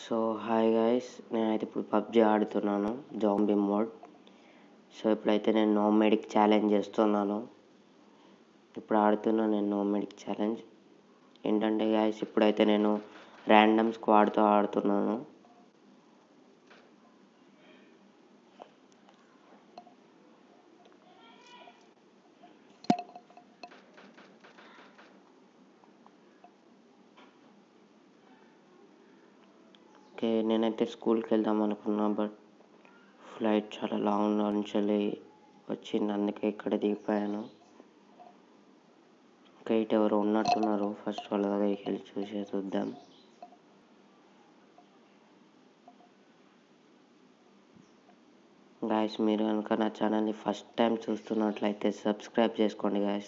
So hi guys నేనైతే ఇప్పుడు PUBG ఆడుతున్నాను జాంబీ మోడ్ సో ఇప్పుడైతే నేను నో మెడిక్ ఛాలెంజ్ చేస్తున్నాను ఇప్పుడు ఆడుతున్నా నేను నో మెడిక్ ఛాలెంజ్ ఏంటంటే గైస్ ఇప్పుడైతే నేను ర్యాండమ్ స్క్వాడ్తో ఆడుతున్నాను ఓకే నేనైతే స్కూల్కి వెళ్దాం అనుకున్నా బట్ ఫ్లైట్ చాలా లాంగ్ నుంచి వచ్చింది అందుకే ఇక్కడ దిగిపోయాను ఇంకా ఇటు ఎవరు ఉన్నట్టున్నారు ఫస్ట్ వాళ్ళ దగ్గరికి వెళ్ళి చూసే చూద్దాం గాయస్ మీరు కనుక నా ఛానల్ని ఫస్ట్ టైం చూస్తున్నట్లయితే సబ్స్క్రైబ్ చేసుకోండి గాయస్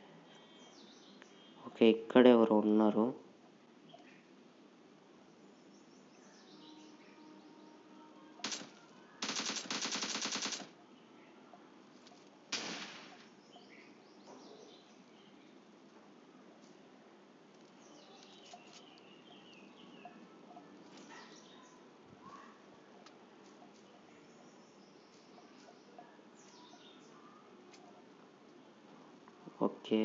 ఓకే ఇక్కడ ఎవరు ఉన్నారు ఓకే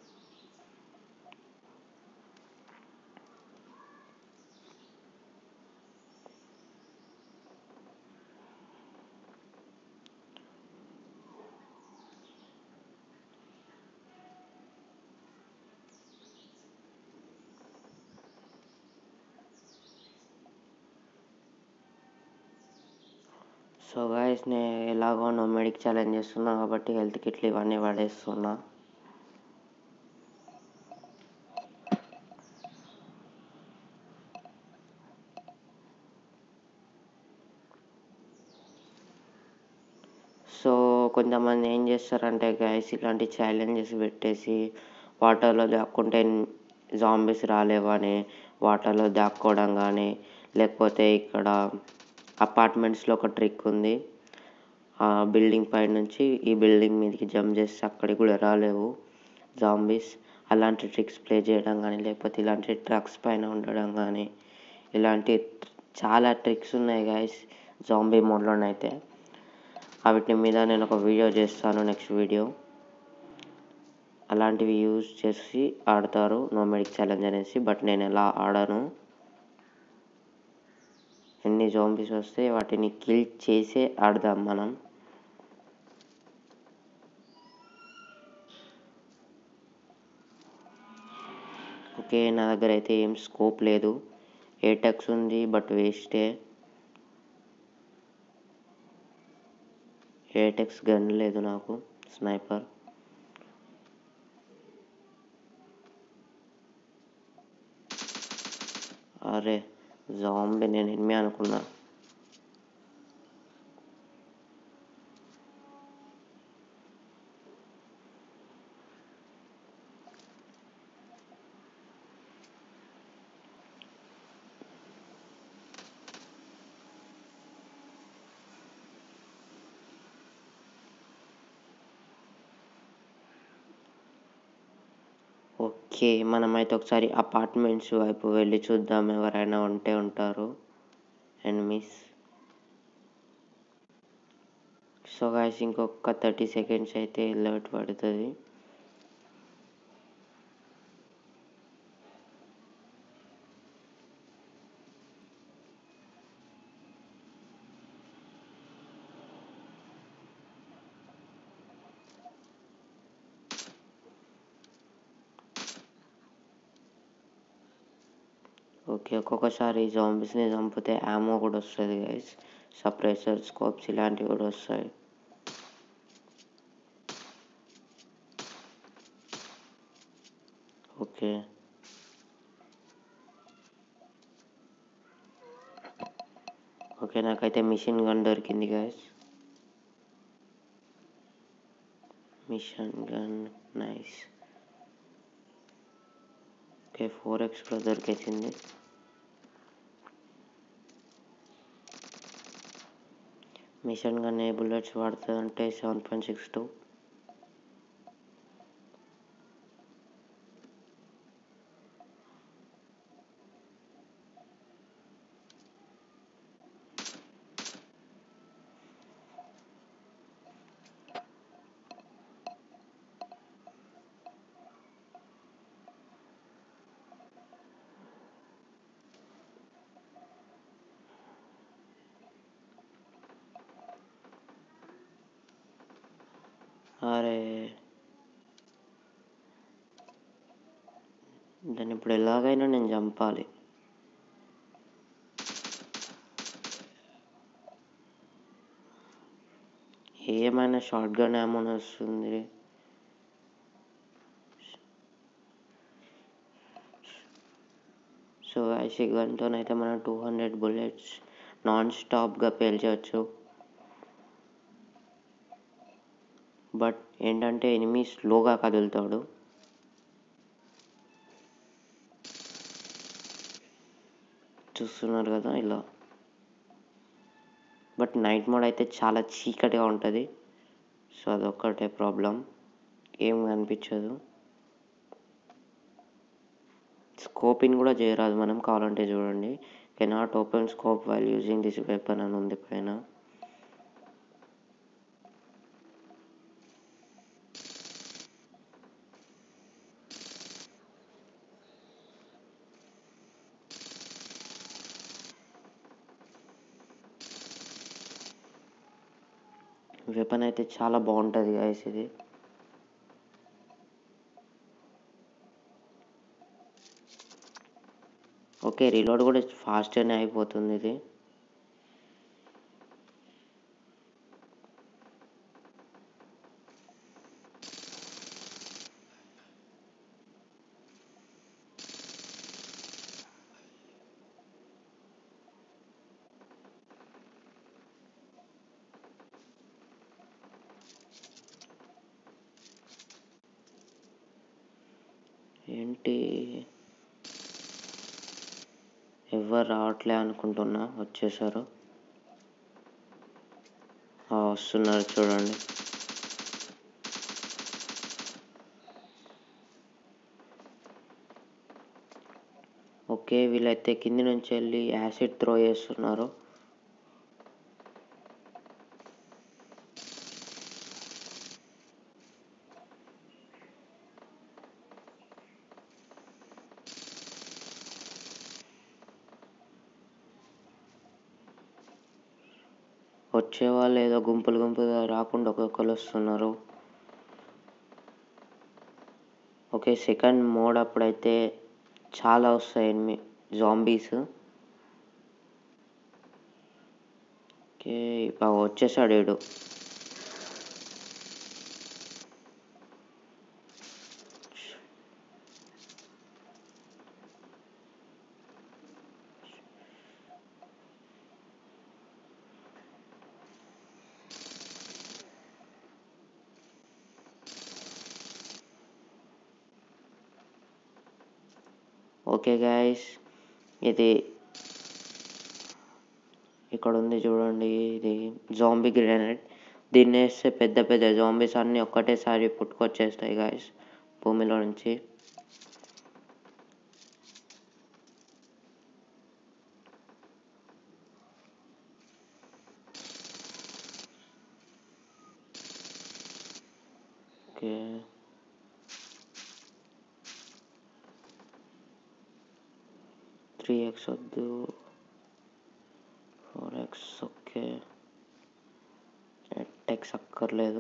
సో గాయస్ నేను ఎలాగో నోమెడిక్ ఛాలెంజ్ చేస్తున్నా కాబట్టి హెల్త్ కిట్లు ఇవన్నీ పడేస్తున్నా సో కొంతమంది ఏం చేస్తారంటే గైస్ ఇలాంటి ఛాలెంజెస్ పెట్టేసి వాటర్లో దాక్కుంటే జాంబీస్ రాలేవని వాటర్లో దాక్కోవడం కానీ లేకపోతే ఇక్కడ అపార్ట్మెంట్స్లో ఒక ట్రిక్ ఉంది ఆ బిల్డింగ్ పై నుంచి ఈ బిల్డింగ్ మీదకి జంప్ చేస్తే అక్కడికి కూడా రాలేవు జాంబీస్ అలాంటి ట్రిక్స్ ప్లే చేయడం కానీ లేకపోతే ఇలాంటి ట్రక్స్ పైన ఉండడం కానీ ఇలాంటి చాలా ట్రిక్స్ ఉన్నాయి గైస్ జాంబీ మోడ్లోనైతే వాటి మీద నేను ఒక వీడియో చేస్తాను నెక్స్ట్ వీడియో అలాంటివి యూజ్ చేసి ఆడతారు నోమెడిక్ ఛాలెంజ్ అనేసి బట్ నేను ఎలా ఆడను ఎన్ని జాంబీస్ వస్తే వాటిని కిల్ చేసే ఆడదాం మనం ఓకే నా దగ్గర అయితే ఏం స్కోప్ లేదు ఏటెక్స్ ఉంది బట్ వేస్టే ఏటెక్స్ గన్ లేదు నాకు స్నైపర్ అరే జాంబీ నేను ఎనిమి అనుకున్నా ఓకే మనమైతే ఒకసారి అపార్ట్మెంట్స్ వైపు వెళ్ళి చూద్దాం ఎవరైనా ఉంటే ఉంటారు ఎనిమిస్ సో గాయస్ ఇంకొక థర్టీ సెకండ్స్ అయితే అలర్ట్ పడుతుంది ఓకే ఒక్కొక్కసారి జాంబీస్ని చంపితే యామో కూడా వస్తుంది గైస్ సప్రెసర్ స్కోప్స్ ఇలాంటివి కూడా వస్తాయి ఓకే ఓకే నాకైతే మిషన్ గన్ దొరికింది guys machine gun nice okay four ఎక్స్లో దొరికేసింది మిషన్ గన్ ఏ బుల్లెట్స్ వాడుతుందంటే సెవెన్ పాయింట్ సిక్స్ టూ అరే దాన్ని ఇప్పుడు ఎలాగైనా నేను చంపాలి ఏమైనా షార్ట్ గన్ ఏమైనా వస్తుంది సో ఐసి గన్తోనైతే మనం టూ హండ్రెడ్ బుల్లెట్స్ నాన్ స్టాప్గా పేల్చవచ్చు బట్ ఏంటంటే ఎనిమి స్లోగా కదులుతాడు చూస్తున్నారు కదా ఇలా బట్ నైట్ మోడ్ అయితే చాలా చీకటిగా ఉంటుంది సో అదొక్కటే ప్రాబ్లం ఏం కనిపించదు స్కోపింగ్ కూడా చేయరాదు మనం కావాలంటే చూడండి cannot open scope while using this weapon అని ఉంది పైన వెపన్ అయితే చాలా బాగుంటుంది గైస్ ఇది ఓకే రీలోడ్ కూడా ఫాస్ట్గానే అయిపోతుంది ఇది ఏంటి ఎవరు రావట్లే అనుకుంటున్నా వచ్చేసారు ఆ, వస్తున్నారు చూడండి ఓకే వీళ్ళైతే కింది నుంచి వెళ్ళి యాసిడ్ త్రో చేస్తున్నారు వచ్చే వాళ్ళు ఏదో గుంపులు గుంపులుగా రాకుండా ఒక్కొక్కరు వస్తున్నారు ఓకే సెకండ్ మోడ్ అప్పుడైతే చాలా వస్తాయి ఎనిమి జాంబీస్ ఓకే ఇప్పుడు వచ్చేసాడు వీడు ఓకే గాయస్ ఇది ఇక్కడ ఉంది చూడండి ఇది జాంబీ గ్రెనేడ్ దీన్ని వేస్తే పెద్ద పెద్ద జాంబీస్ అన్నీ ఒక్కటేసారి పుట్టుకొచ్చేస్తాయి గాయస్ భూమిలో నుంచి ఓకే త్రీ ఎక్స్ వద్దు four X okay eight X అక్కర్లేదు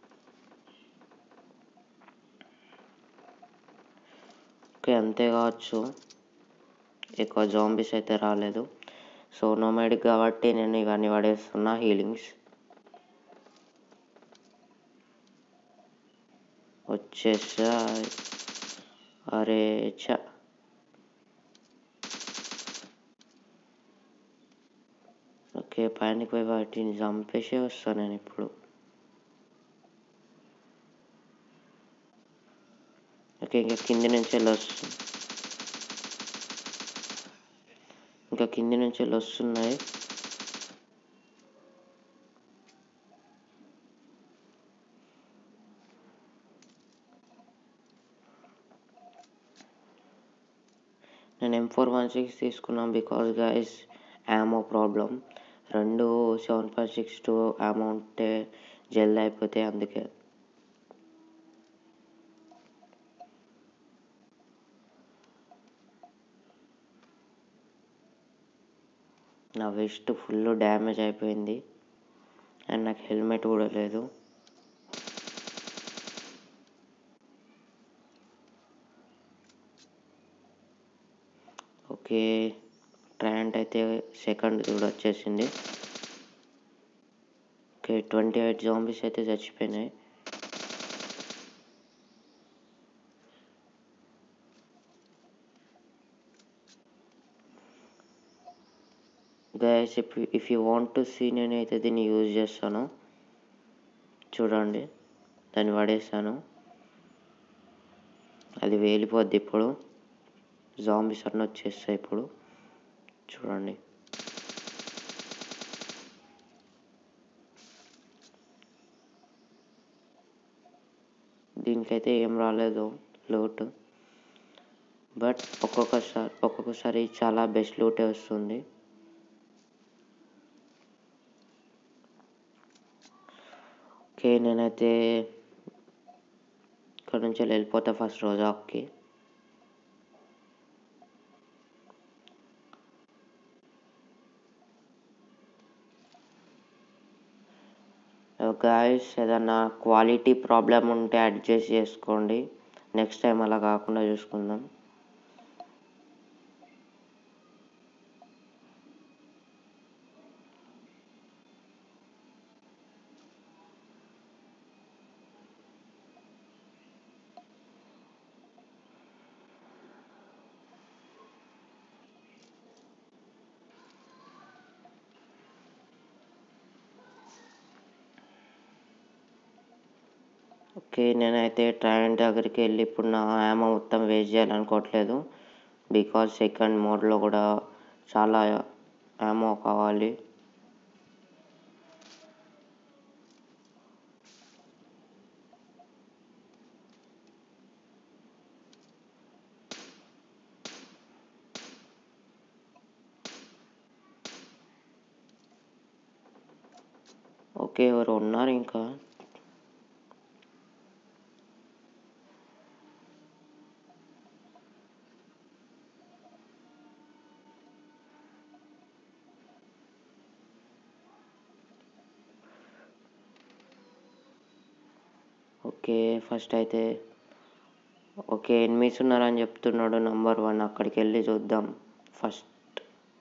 ఓకే అంతే కావచ్చు ఎక్కువ జాంబీస్ అయితే రాలేదు సో నోమాడిక్ కాబట్టి నేను ఇవన్నీ పడేస్తున్నా హీలింగ్స్ వచ్చేసా అరే చ ఓకే పైనకి పోయి వాటిని చంపేసి వస్తాను నేను ఇప్పుడు ఓకే ఇంకా కింది నుంచి వెళ్ళి వస్తు ఇంకా కింది నుంచి వెళ్ళి వస్తున్నాయి నేను ఎం ఫోర్ వన్ సిక్స్ తీసుకున్నాను బికాస్ గైస్ యామో ప్రాబ్లం రెండు seven five six two ammo ఉంటే జల్దీ అయిపోతాయి అందుకే నా వెస్ట్ ఫుల్ డ్యామేజ్ అయిపోయింది అండ్ నాకు హెల్మెట్ కూడా లేదు ఓకే ట్రయాంట్ అయితే సెకండ్ కూడా వచ్చేసింది ఓకే ట్వంటీ ఎయిట్ జాంబీస్ అయితే చచ్చిపోయినాయి guys if if you want to see నేనైతే దీన్ని యూజ్ చేస్తాను చూడండి దాన్ని పడేసాను అది వేలిపోద్ది ఇప్పుడు జాంబీస్ అన్నీ వచ్చేస్తాయి ఇప్పుడు చూడండి దీనికైతే ఏం రాలేదు లూట్ బట్ ఒక్కొక్కసారి ఒక్కొక్కసారి చాలా బెస్ట్ లూటే వస్తుంది ఓకే నేనైతే ఇక్కడ నుంచి వెళ్ళిపోతా ఫస్ట్ రోజాకి గాయస్ ఏదన్నా క్వాలిటీ ప్రాబ్లం ఉంటే అడ్జస్ట్ చేసుకోండి నెక్స్ట్ టైం అలా కాకుండా చూసుకుందాం ఓకే నేనైతే ట్రయాంట్ దగ్గరికి వెళ్ళి ఇప్పుడు నా యామో మొత్తం వేస్ట్ చేయాలనుకోవట్లేదు బికాజ్ సెకండ్ మోడ్లో కూడా చాలా యామో కావాలి ఓకే ఎవరు ఉన్నారు ఇంకా ఓకే ఫస్ట్ అయితే ఓకే ఎనిమిస్ ఉన్నారని చెప్తున్నాడు నంబర్ వన్ అక్కడికి వెళ్ళి చూద్దాం ఫస్ట్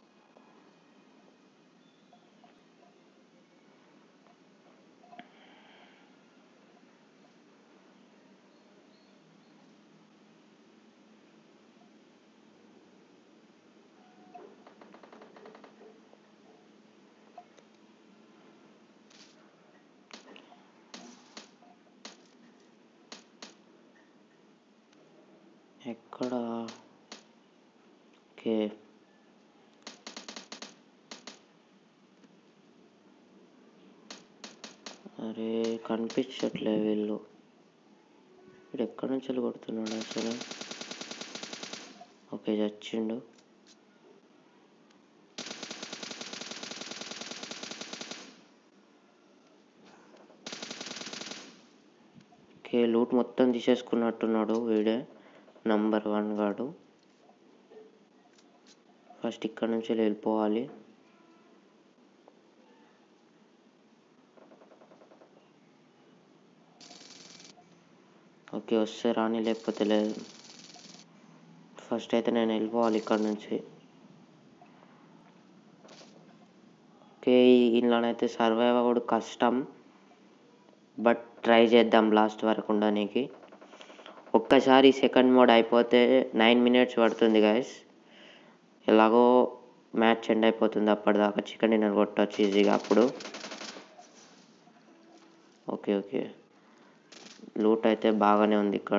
ఎక్కడ ఓకే అరే కనిపించట్లే వీళ్ళు వీడు ఎక్కడి నుంచి వెళ్ళి కొడుతున్నాడు అసలు ఓకే చచ్చిండు ఓకే లూట్ మొత్తం తీసేసుకున్నట్టున్నాడు వీడే నంబర్ వన్ గాడు ఫస్ట్ ఇక్కడ నుంచి వెళ్ళిపోవాలి ఓకే వస్తే రాని లేకపోతే లేదు ఫస్ట్ అయితే నేను వెళ్ళిపోవాలి ఇక్కడ నుంచి ఓకే ఇందులోనైతే సర్వైవ్ అవ్వడు కష్టం బట్ ట్రై చేద్దాం లాస్ట్ వరకు ఉండడానికి ఒక్కసారి సెకండ్ మోడ్ అయిపోతే నైన్ మినిట్స్ పడుతుంది గాయస్ ఎలాగో మ్యాచ్ ఎండ్ అయిపోతుంది అప్పటిదాకా చికెన్ డిన్నర్ కొట్టచ్చు ఈజీగా అప్పుడు ఓకే ఓకే లూట్ అయితే బాగానే ఉంది ఇక్కడ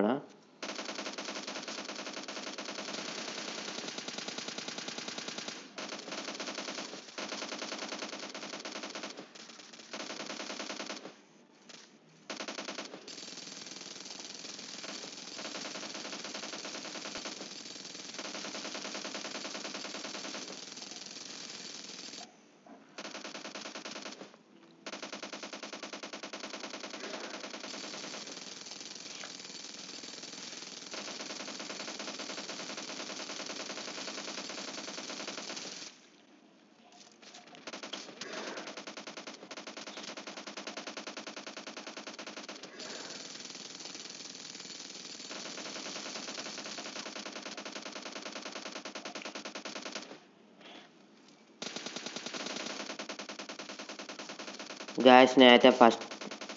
గాయస్ నేనైతే ఫస్ట్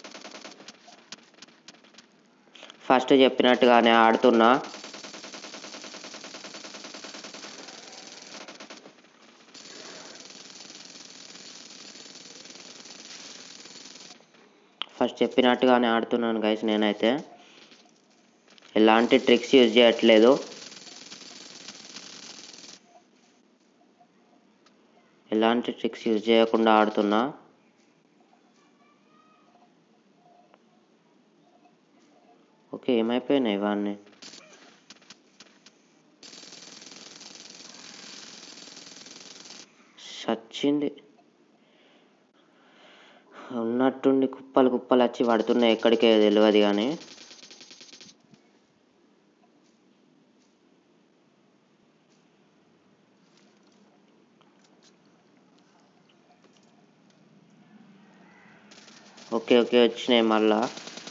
ఫస్ట్ చెప్పినట్టుగానే ఆడుతున్నా ఫస్ట్ చెప్పినట్టుగానే ఆడుతున్నాను గైస్ నేనైతే ఎలాంటి ట్రిక్స్ యూజ్ చేయట్లేదు ఎలాంటి ట్రిక్స్ యూజ్ చేయకుండా ఆడుతున్నా ఓకే ఏమైపోయినాయి ఇవన్నీ సచ్చింది ఉన్నట్టుండి కుప్పలు కుప్పలు వచ్చి పడుతున్నాయి ఎక్కడికే తెలియదు కానీ ఓకే ఓకే వచ్చినాయి మళ్ళా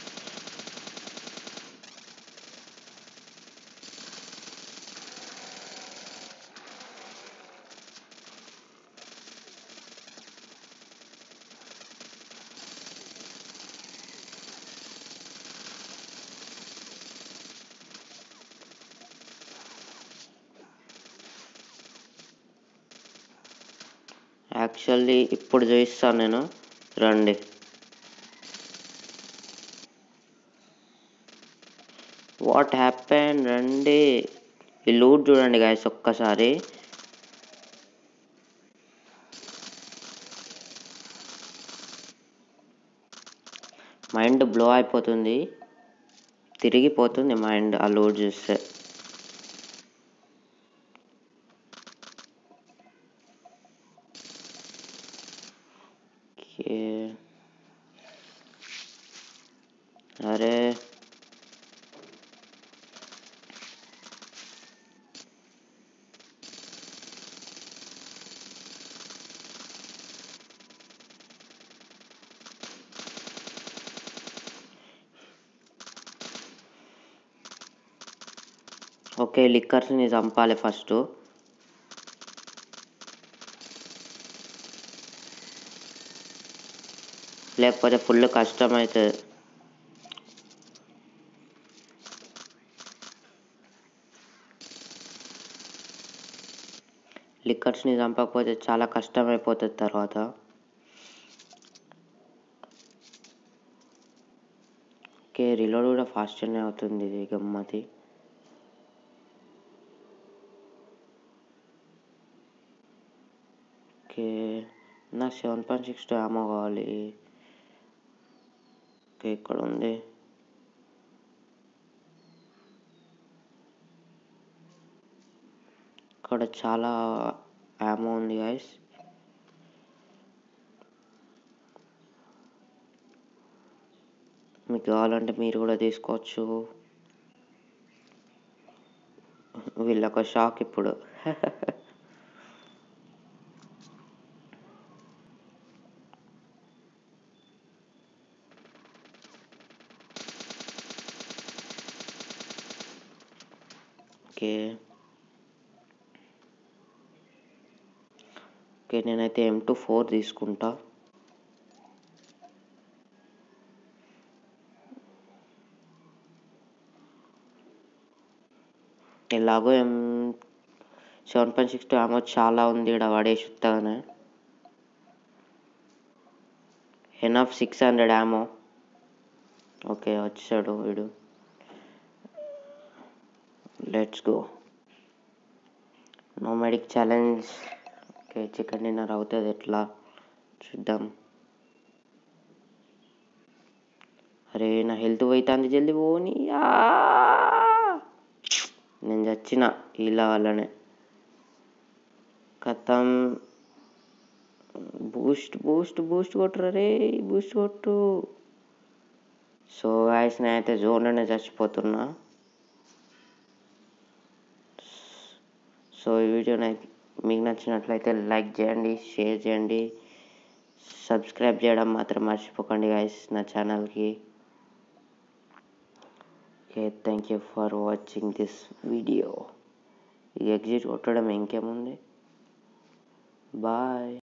యాక్చువల్లీ ఇప్పుడు చూపిస్తాను నేను రండి వాట్ హ్యాపెన్ రండి ఈ లూట్ చూడండి గాయస్ ఒక్కసారి మైండ్ బ్లో అయిపోతుంది తిరిగిపోతుంది మైండ్ ఆ లూట్ చూస్తే ఓకే అరే ఓకే లిక్కర్స్ని చంపాలి ఫస్ట్ లేకపోతే ఫుల్ కష్టం అవుతుంది లిక్కర్స్ని చంపకపోతే చాలా కష్టం అయిపోతుంది తర్వాత ఓకే రిలోడ్ కూడా ఫాస్ట్గానే అవుతుంది ఇది గమ్మతి ఓకే నాకు seven point six two ammo కావాలి ఓకే ఇక్కడ ఉంది ఇక్కడ చాలా యామో ఉంది గైస్ మీకు కావాలంటే మీరు కూడా తీసుకోవచ్చు వీళ్ళొక షాక్ ఇప్పుడు ఓకే ఓకే నేనైతే ఎం టూ ఫోర్ తీసుకుంటా ఎలాగో M seven point six two ammo చాలా ఉంది ఇక్కడ పడేసి ఉత్తగానే enough six hundred ammo okay వచ్చాడు వీడు let's go no medic challenge okay chicken dinner అవుతుంది ఎట్లా చూద్దాం అరే నా హెల్త్ పోతుంది జల్దీ పోని ఆ! నేను చచ్చిన ఇలా వల్లనే కథం బూస్ట్ బూస్ట్ బూస్ట్ కొట్టురా రే బూస్ట్ కొట్టు సో గాయస్ నేనైతే జోన్లోనే చచ్చిపోతున్నా సో ఈ వీడియో నాకు మీకు నచ్చినట్లయితే లైక్ చేయండి షేర్ చేయండి సబ్స్క్రైబ్ చేయడం మాత్రం మర్చిపోకండి గాయస్ నా ఛానల్కి okay thank you for watching this video ఈ ఎగ్జిట్ కొట్టడం ఇంకేముంది బాయ్